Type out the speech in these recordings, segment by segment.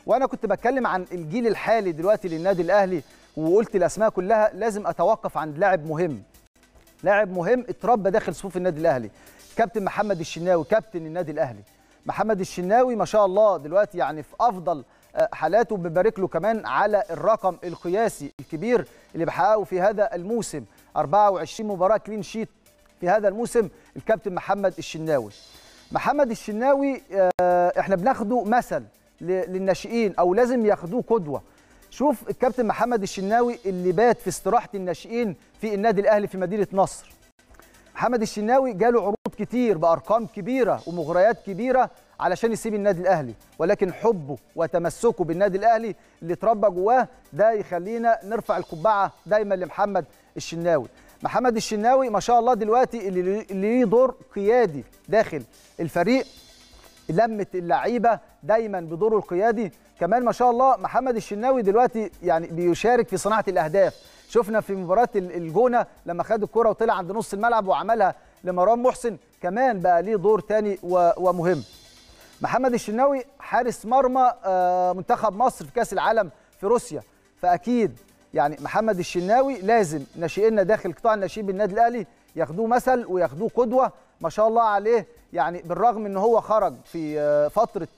وانا كنت بتكلم عن الجيل الحالي دلوقتي للنادي الاهلي وقلت الاسماء كلها لازم اتوقف عند لاعب مهم لاعب مهم اتربى داخل صفوف النادي الاهلي كابتن محمد الشناوي كابتن النادي الاهلي محمد الشناوي ما شاء الله دلوقتي يعني في افضل حالاته بنبارك له كمان على الرقم القياسي الكبير اللي بحققه في هذا الموسم 24 مباراه كلين شيت في هذا الموسم الكابتن محمد الشناوي محمد الشناوي احنا بناخده مثل للناشئين او لازم ياخدوه قدوه شوف الكابتن محمد الشناوي اللي بات في استراحه الناشئين في النادي الاهلي في مدينه نصر محمد الشناوي جاله عروض كتير بارقام كبيره ومغريات كبيره علشان يسيب النادي الاهلي ولكن حبه وتمسكه بالنادي الاهلي اللي اتربى جواه ده يخلينا نرفع القبعه دايما لمحمد الشناوي محمد الشناوي ما شاء الله دلوقتي اللي ليه دور قيادي داخل الفريق لمه اللعيبه دايما بدوره القيادي كمان ما شاء الله محمد الشناوي دلوقتي يعني بيشارك في صناعه الاهداف شفنا في مباراه الجونه لما خد الكره وطلع عند نص الملعب وعملها لمروان محسن كمان بقى ليه دور تاني ومهم محمد الشناوي حارس مرمى منتخب مصر في كاس العالم في روسيا فاكيد يعني محمد الشناوي لازم ناشئينا داخل قطاع الناشئين بالنادي الاهلي ياخدوه مثل وياخدوه قدوه ما شاء الله عليه يعني بالرغم ان هو خرج في فتره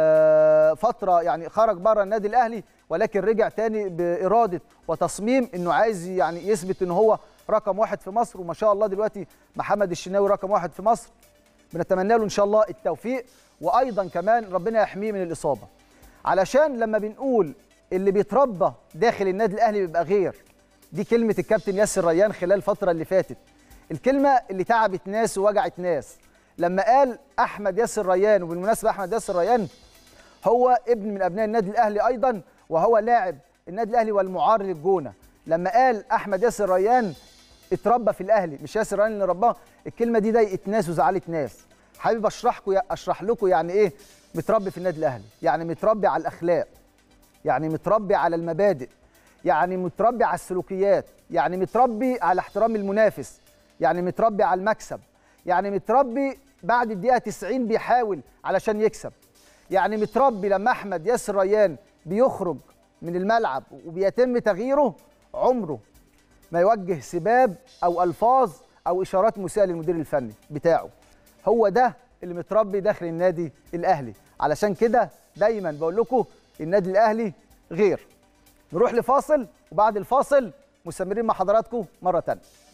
فتره يعني خرج بره النادي الاهلي ولكن رجع تاني باراده وتصميم انه عايز يعني يثبت ان هو رقم واحد في مصر وما شاء الله دلوقتي محمد الشناوي رقم واحد في مصر بنتمنى له ان شاء الله التوفيق وايضا كمان ربنا يحميه من الاصابه علشان لما بنقول اللي بيتربى داخل النادي الاهلي بيبقى غير دي كلمه الكابتن ياسر ريان خلال الفتره اللي فاتت الكلمه اللي تعبت ناس ووجعت ناس لما قال احمد ياسر ريان وبالمناسبه احمد ياسر ريان هو ابن من ابناء النادي الاهلي ايضا وهو لاعب النادي الاهلي والمعار للجونه لما قال احمد ياسر ريان اتربى في الاهلي مش ياسر ريان اللي رباه الكلمه دي ضايقت ناس وزعلت ناس حابب اشرحكم اشرح لكم يعني ايه متربي في النادي الاهلي يعني متربي على الاخلاق يعني متربي على المبادئ يعني متربي على السلوكيات يعني متربي على احترام المنافس يعني متربي على المكسب يعني متربي بعد الدقيقه 90 بيحاول علشان يكسب يعني متربي لما احمد ياسر ريان بيخرج من الملعب وبيتم تغييره عمره ما يوجه سباب او الفاظ او اشارات مسيئه للمدير الفني بتاعه هو ده اللي متربي داخل النادي الاهلي علشان كده دايما بقول لكم النادي الاهلي غير نروح لفاصل وبعد الفاصل مستمرين مع حضراتكم مره ثانيه